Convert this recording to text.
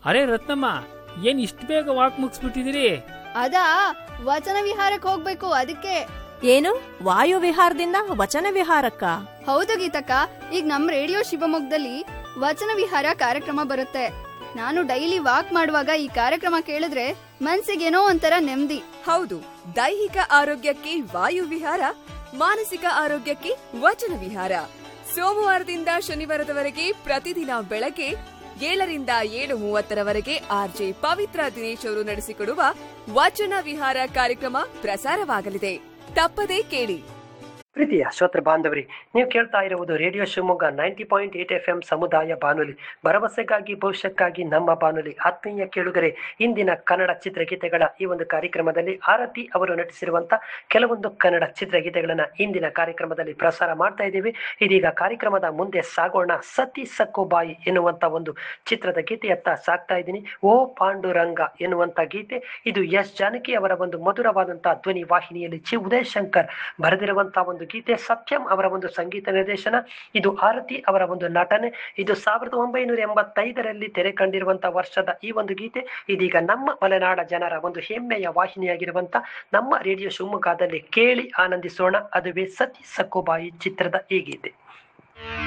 ಅರೆ ರತ್ನಮ್ಮ ಏನ್ ಇಷ್ಟು ಬೇಗ ವಾಕ್ ಮುಗಿಸ್ಬಿಟ್ಟಿದಿರಿ ಅದಾ ವಚನ ವಿಹಾರಕ್ಕೆ ಹೋಗ್ಬೇಕು ಅದಕ್ಕೆ ಏನು ವಾಯು ವಿಹಾರದಿಂದ ವಚನ ವಿಹಾರಕ್ಕ ಹೌದು ಗೀತಕ್ಕ ಈಗ ನಮ್ ರೇಡಿಯೋ ಶಿವಮೊಗ್ಗದಲ್ಲಿ ವಚನ ವಿಹಾರ ಕಾರ್ಯಕ್ರಮ ಬರುತ್ತೆ ನಾನು ಡೈಲಿ ವಾಕ್ ಮಾಡುವಾಗ ಈ ಕಾರ್ಯಕ್ರಮ ಕೇಳಿದ್ರೆ ಮನ್ಸಿಗೇನೋ ಒಂಥರ ನೆಮ್ಮದಿ ಹೌದು ದೈಹಿಕ ಆರೋಗ್ಯಕ್ಕೆ ವಾಯು ವಿಹಾರ ಮಾನಸಿಕ ಆರೋಗ್ಯಕ್ಕೆ ವಚನ ವಿಹಾರ ಸೋಮವಾರದಿಂದ ಶನಿವಾರದವರೆಗೆ ಪ್ರತಿದಿನ ಬೆಳಗ್ಗೆ ಏಳರಿಂದ ಏಳು ಮೂವತ್ತರವರೆಗೆ ಆರ್ಜೆ ಪವಿತ್ರ ದಿನೇಶ್ ಅವರು ನಡೆಸಿಕೊಡುವ ವಚನ ವಿಹಾರ ಕಾರ್ಯಕ್ರಮ ಪ್ರಸಾರವಾಗಲಿದೆ ತಪ್ಪದೇ ಕೇಳಿ ಪ್ರೀತಿಯ ಶ್ರೋತೃ ಬಾಂಧವರಿ ನೀವು ಕೇಳ್ತಾ ಇರುವುದು radio Shivamogga ninety point eight F M ಸಮುದಾಯ ಬಾನುಲಿ ಭರವಸೆಗಾಗಿ ಭವಿಷ್ಯಕ್ಕಾಗಿ ನಮ್ಮ ಬಾನುಲಿ ಆತ್ಮೀಯ ಕೇಳುಗರೆ ಇಂದಿನ ಕನ್ನಡ ಚಿತ್ರಗೀತೆಗಳ ಈ ಒಂದು ಕಾರ್ಯಕ್ರಮದಲ್ಲಿ ಆರತಿ ಅವರು ನಟಿಸಿರುವಂತ ಕೆಲವೊಂದು ಕನ್ನಡ ಚಿತ್ರಗೀತೆಗಳನ್ನ ಇಂದಿನ ಕಾರ್ಯಕ್ರಮದಲ್ಲಿ ಪ್ರಸಾರ ಮಾಡ್ತಾ ಇದ್ದೀವಿ ಇದೀಗ ಕಾರ್ಯಕ್ರಮದ ಮುಂದೆ ಸಾಗೋಣ ಸತಿ ಸಕ್ಕುಬಾಯಿ ಎನ್ನುವಂತ ಒಂದು ಚಿತ್ರದ ಗೀತೆಯತ್ತ ಸಾಕ್ತಾ ಇದ್ದೀನಿ ಓ ಪಾಂಡುರಂಗ ಎನ್ನುವಂತ ಗೀತೆ ಇದು ಎಸ್ ಜಾನಕಿ ಅವರ ಒಂದು ಮಧುರವಾದಂತಹ ಧ್ವನಿ ವಾಹಿನಿಯಲ್ಲಿ ಚಿ ಉದಯ್ ಶಂಕರ್ ಬರೆದಿರುವಂತಹ ಒಂದು ಗೀತೆ ಸತ್ಯಂ ಅವರ ಒಂದು ಸಂಗೀತ ನಿರ್ದೇಶನ ಇದು ಆರತಿ ಅವರ ಒಂದು ನಟನೆ ಇದು ಸಾವಿರದ ಒಂಬೈನೂರ ಎಂಬತ್ತೈದರಲ್ಲಿ ತೆರೆ ಕಂಡಿರುವಂತಹ ವರ್ಷದ ಈ ಒಂದು ಗೀತೆ ಇದೀಗ ನಮ್ಮ ಮಲೆನಾಡ ಜನರ ಒಂದು ಹೆಮ್ಮೆಯ ವಾಹಿನಿಯಾಗಿರುವಂತ ನಮ್ಮ ರೇಡಿಯೋ ಶಿವಮೊಗ್ಗದಲ್ಲಿ ಕೇಳಿ ಆನಂದಿಸೋಣ ಅದುವೇ ಸತಿ ಸಕ್ಕುಬಾಯಿ ಚಿತ್ರದ ಈ ಗೀತೆ